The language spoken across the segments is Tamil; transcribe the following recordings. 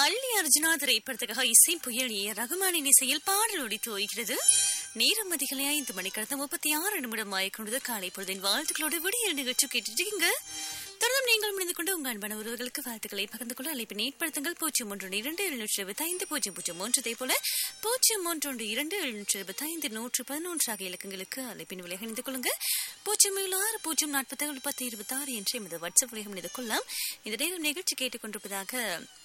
அல்லி அர்ஜுனா திரைப்படத்துக்காக இசை புயல் ஏ ரகுமானின் இசையில் பாடல் ஒடித்து ஓய்கிறது நேரம் அதிகளை ஐந்து மணி கடந்த முப்பத்தி ஆறு நிமிடம் ஆய்க்கொண்டது காலை பொழுதின் வாழ்த்துக்களோடு விடியல் நிகழ்ச்சி கேட்டுட்டு இருக்கீங்க தொடர்ந்து நீங்கள் முடிந்து கொண்டு உங்கள் அன்பான உறவுகளுக்கு வாழ்த்துக்களை பகிர்ந்து கொள்ள அழைப்பினை ஏற்படுத்துங்கள் பூஜ்ஜியம் ஒன்று இரண்டு எழுநூற்றி இருபத்தி ஐந்து பூஜ்ஜியம் பூஜ்ஜியம் மூன்று இதே போல பூஜ்ஜியம் ஒன்று ஒன்று இரண்டு எழுநூற்றி இருபத்தி ஐந்து நூற்று பதினொன்று ஆகிய இலக்கங்களுக்கு அழைப்பின் விலையை இணைந்து கொள்ளுங்க பூஜ்ஜியம் ஏழு ஆறு பூஜ்ஜியம் நாற்பத்தி ஏழு பத்து இருபத்தி ஆறு என்று எமது வாட்ஸ்அப் விலையம் இணைந்து கொள்ளலாம் இந்த நேரம் நிகழ்ச்சி கேட்டுக்கொண்டிருப்பதாக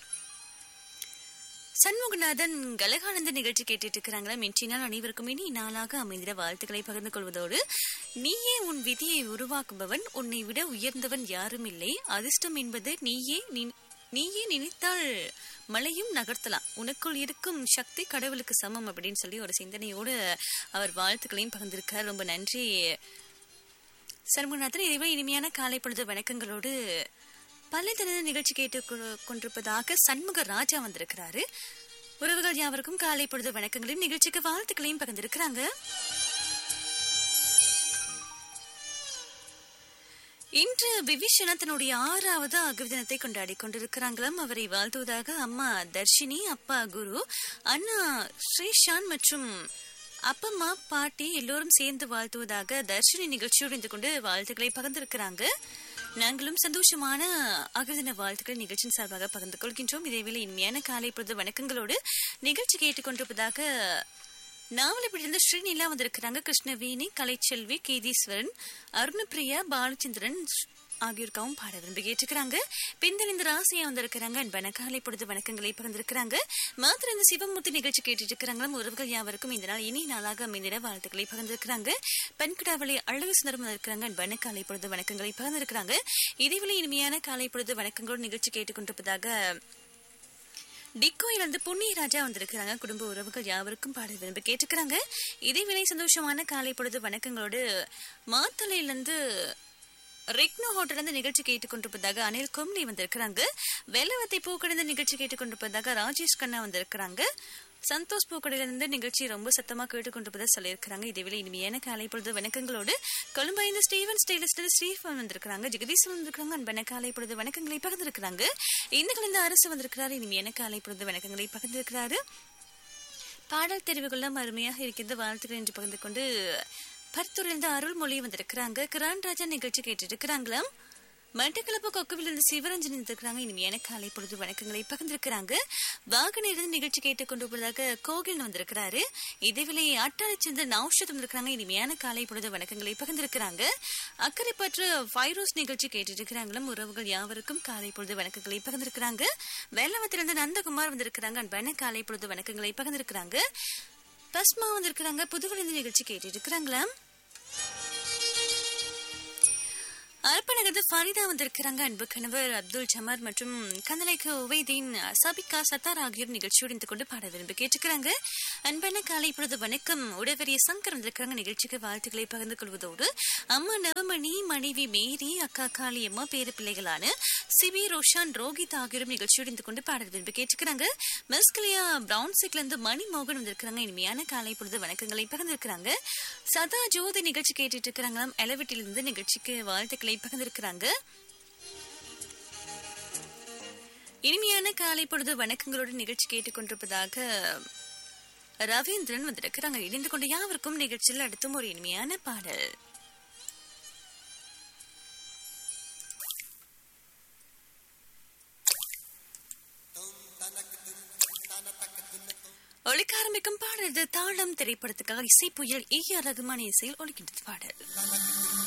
சண்முகநாதன் கலகானந்த நிகழ்ச்சி கேட்டுட்டு இருக்கிறாங்களா மென்றினால் அனைவருக்கும் இனி நாளாக அமைந்திட வாழ்த்துக்களை பகிர்ந்து கொள்வதோடு நீயே உன் விதியை உருவாக்குபவன் உன்னை விட உயர்ந்தவன் யாரும் இல்லை அதிர்ஷ்டம் என்பது நீயே நீ- நீயே நினைத்தால் மலையும் நகர்த்தலாம் உனக்குள் இருக்கும் சக்தி கடவுளுக்கு சமம் அப்படின்னு சொல்லி ஒரு சிந்தனையோடு அவர் வாழ்த்துக்களையும் பகிர்ந்திருக்கார் ரொம்ப நன்றி சண்முகநாதன் இதுவே இனிமையான காலை பொழுது வணக்கங்களோடு பள்ளித்தன நிகழ்ச்சி கேட்டு கொ- கொண்டிருப்பதாக சண்முக ராஜா வந்திருக்கிறாரு உறவுகள் யாவருக்கும் காலை பொழுது வணக்கங்களையும் நிகழ்ச்சிக்கு வாழ்த்துக்களையும் பகிர்ந்திருக்கிறாங்க இன்று விவிஷனா தன்னுடைய ஆறாவது அகவி தினத்தை கொண்டாடி கொண்டிருக்கிறாங்களாம் அவரை வாழ்த்துவதாக அம்மா தர்ஷினி அப்பா குரு அண்ணா ஸ்ரீஷான் மற்றும் அப்பம்மா பாட்டி எல்லோரும் சேர்ந்து வாழ்த்துவதாக தர்ஷினி நிகழ்ச்சியோடு இருந்து கொண்டு வாழ்த்துக்களை பகிர்ந்திருக்கிறாங்க நாங்களும் சந்தோஷமான அகதின வாழ்த்துக்களை நிகழ்ச்சியின் சார்பாக பகிர்ந்து கொள்கின்றோம் இதேவேளை இனிமையான காலை பொழுது வணக்கங்களோடு நிகழ்ச்சி கேட்டுக்கொண்டிருப்பதாக நாவலப்படியிலிருந்து ஸ்ரீநிலா வந்திருக்கிறாங்க கிருஷ்ணவேணி கலைச்செல்வி கேதீஸ்வரன் அருணப்பிரியா பாலச்சந்திரன் ஆகியோருக்காகவும் பாட விரும்பி கேட்டுக்கிறாங்க பெண்கள் இந்த ராசியா வந்திருக்கிறாங்க அன்பான காலை பொழுது வணக்கங்களை பகிர்ந்திருக்கிறாங்க மாத்திர இந்த சிவமூர்த்தி நிகழ்ச்சி கேட்டுட்டு இருக்கிறாங்களும் உறவுகள் யாவருக்கும் இந்த நாள் இனி நாளாக அமைந்திட வாழ்த்துக்களை பகிர்ந்திருக்கிறாங்க பெண்கிடாவளி அழகு சுந்தரம் வந்திருக்கிறாங்க அன்பான காலை பொழுது வணக்கங்களை பகிர்ந்திருக்கிறாங்க இதேவேளை இனிமையான காலை பொழுது வணக்கங்களோடு நிகழ்ச்சி கேட்டுக்கொண்டிருப்பதாக டிக்கோயில இருந்து புண்ணிய ராஜா வந்திருக்கிறாங்க குடும்ப உறவுகள் யாவருக்கும் பாட விரும்பி கேட்டுக்கிறாங்க இதேவேளை சந்தோஷமான காலை பொழுது வணக்கங்களோடு மாத்தலையில இருந்து ரெக்னோ ஹோட்டல் இருந்து நிகழ்ச்சி கேட்டுக்கொண்டிருப்பதாக அனில் கொம்லி வந்திருக்கிறாங்க வெள்ளவத்தை பூக்கடைந்த நிகழ்ச்சி கேட்டுக்கொண்டிருப்பதாக ராஜேஷ் கண்ணா வந்திருக்கிறாங்க சந்தோஷ் பூக்கடையில இருந்து நிகழ்ச்சி ரொம்ப சத்தமா கேட்டுக்கொண்டிருப்பதா சொல்லியிருக்கிறாங்க இதேவேளை இனிமையான காலை பொழுது வணக்கங்களோடு கொழும்பைந்து ஸ்டீவன் ஸ்டைலிஸ்ட் ஸ்ரீஃபன் வந்திருக்கிறாங்க ஜெகதீஸ்வரன் வந்திருக்காங்க அன்பான காலை பொழுது வணக்கங்களை பகிர்ந்திருக்கிறாங்க இந்த கலந்த அரசு வந்திருக்கிறாரு இனிமையான காலை பொழுது வணக்கங்களை பகிர்ந்திருக்கிறாரு பாடல் தெரிவுகளும் அருமையாக இருக்கின்ற வாழ்த்துக்கள் என்று பகிர்ந்து கொண்டு பருத்தூரிலிருந்து அருள்மொழி வந்திருக்கிறாங்க கிரான் ராஜா நிகழ்ச்சி கேட்டுட்டு இருக்கிறாங்களாம் மட்டக்களப்பு கொக்குவில் இருந்து சிவரஞ்சன் இருக்கிறாங்க இனிமையான காலை பொழுது வணக்கங்களை பகிர்ந்திருக்கிறாங்க வாகன இருந்து நிகழ்ச்சி கேட்டுக் கொண்டு போவதாக கோகில் வந்திருக்கிறாரு இதேவேளை அட்டாளை சேர்ந்த நௌஷத் வந்திருக்கிறாங்க இனிமையான காலை பொழுது வணக்கங்களை பகிர்ந்திருக்கிறாங்க அக்கறை பற்று வைரோஸ் நிகழ்ச்சி கேட்டுட்டு இருக்கிறாங்களும் உறவுகள் யாவருக்கும் காலை பொழுது வணக்கங்களை பகிர்ந்திருக்கிறாங்க வெள்ளவத்திலிருந்து நந்தகுமார் வந்திருக்கிறாங்க அன்பான காலை பொழுது வணக்கங்களை பகிர்ந்திருக்கிறாங்க பஸ்மா வந்திருக்கிறாங்க புதுவிலிருந்து நிகழ்ச்சி கேட்டுட்டு இருக்கிறாங்களா அரப்பநகர்ந்து ஃபரிதா வந்திருக்கிறாங்க அன்பு கணவர் அப்துல் ஜமார் மற்றும் கந்தலைக்கு உவைதீன் சபிகா சத்தார் ஆகியோர் நிகழ்ச்சியோடு இருந்து கொண்டு பாட விரும்பி கேட்டுக்கிறாங்க அன்பான காலை பொழுது வணக்கம் உடவரிய சங்கர் வந்திருக்கிறாங்க நிகழ்ச்சிக்கு வாழ்த்துக்களை பகிர்ந்து கொள்வதோடு அம்மா நவமணி மனைவி மேரி அக்கா காளியம்மா பேரு பிள்ளைகளான சிபி ரோஷான் ரோஹித் ஆகியோரும் நிகழ்ச்சியோடு இருந்து கொண்டு பாட விரும்பி கேட்டுக்கிறாங்க மெஸ்கலியா பிரவுன் சிக்ல இருந்து மணி மோகன் வந்திருக்கிறாங்க இனிமையான காலை பொழுது வணக்கங்களை பகிர்ந்திருக்கிறாங்க சதா ஜோதி நிகழ்ச்சி கேட்டுட்டு இருக்கிறாங்களாம் எலவெட்டிலிருந்து நிகழ்ச்சிக்கு வாழ்த்துக்களை பகிர்ந்திருக்கிறாங்க இனிமையான காலை பொழுது வணக்கங்களோடு நிகழ்ச்சி கேட்டுக்கொண்டிருப்பதாக ரவீந்திரன் வந்திருக்கிறாங்க இணைந்து கொண்டு யாவருக்கும் நிகழ்ச்சியில் அடுத்தும் ஒரு இனிமையான பாடல் ஒழிக்க ஆரம்பிக்கும் பாடல் இது தாளம் திரைப்படத்துக்காக இசை புயல் ஏ ஆர் ரகுமான் இசையில் ஒழிக்கின்றது பாடல்